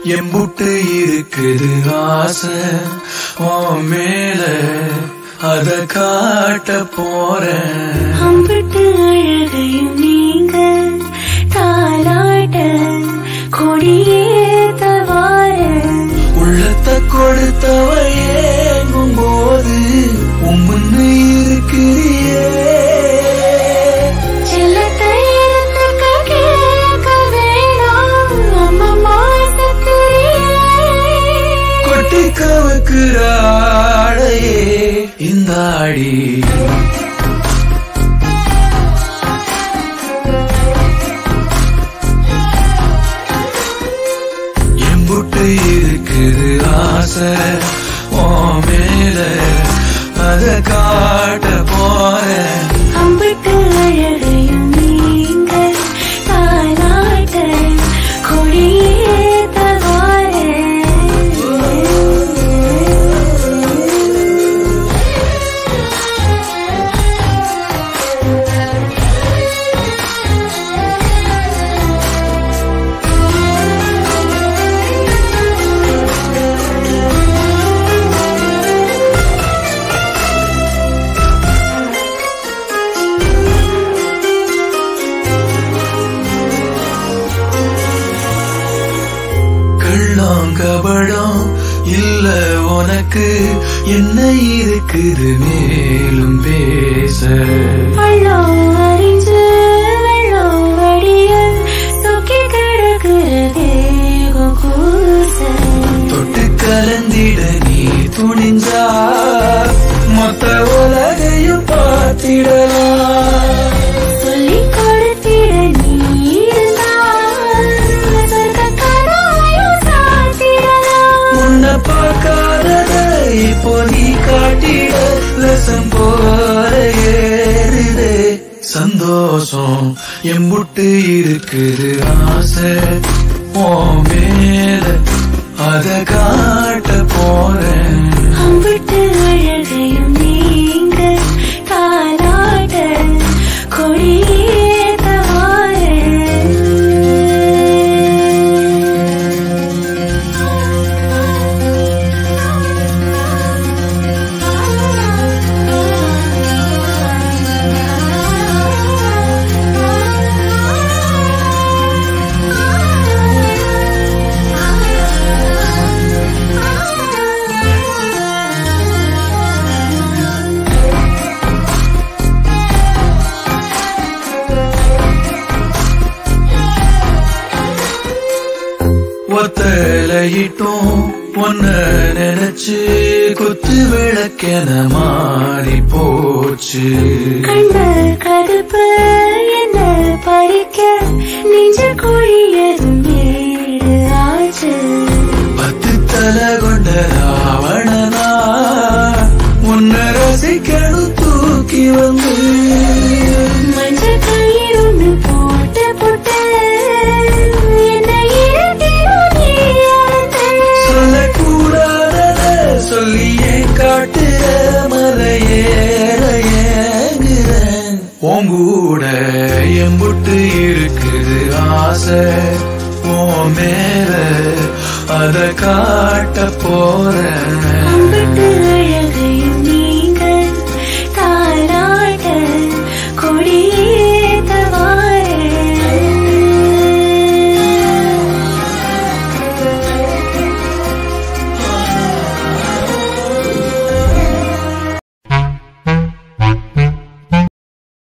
எம்புட்டு இருக்குது ஆசை உன் மேல அத காட்ட போறேன் அம்பிட்டு அழகையும் நீங்க தாலாட்ட கொடியேத்த வார உள்ளத்தை கொடுத்தவ ஏங்கும் போது உம்முன்னு இருக்கிறியே செல்லத்தை எடுத்துக்க கேட்க வேணாம் அம்மம்மா சத்துரியே கொட்டி கவுக்குற ஆடையே இந்த ஆடி எம்புட்டு இருக்குது ஆசை உன் மேல அத காட்ட போறேன் அம்பிட்டு அழகையும் நீங்க தாலாட்ட கொடியேத்த கள்ளம் கபடம் இல்ல உனக்கு என்ன இருக்குது மேலும் பேச பள்ளம் அறிஞ்சு வெள்ளம் வடிய சொக்கி கிடக்குற தேகம் கூச தொட்டு கலந்திட நீ துணிஞ்சா மொத்த உலகையும் பார்த்திடலாம் சொல்லி கொடுத்திட நீ இருந்தால் சொர்க்க கதவையும் சாத்திடலாம் உன்னை பார்க்காதத இப்போ நீ காட்டிட ரசம் போற ஏறுதே சந்தோஷம் எம்புட்டு இருக்குது ஆசை உன் மேல அத காட்ட போறேன் அம்பிட்டு அழகையும் நீங்க தாலாட்ட கொடியேத்த ஒத்தலையிட்டும் பொன்ன நினைச்சு குத்து விளக்கென மாறி போச்சு கண்ண கருப்பு என்ன பறிக்க நெஞ்ச குழியதும் ஏடு ஆச்சு பத்து தலை கொண்ட ராவணனா உன்னை ரசிக்கணும் தூக்கி வந்து மஞ்ச கயிறு ஒண்ணு போட்டு போட்டு என்ன இழுத்திடும் நீ அறுத்து. சொல்லக்கூடாதத சொல்லியே காட்டுற மலையேற ஏங்குறேன் உங்கூட எம்புட்டு இருக்குது ஆசை உன் மேல அத காட்ட போறேன்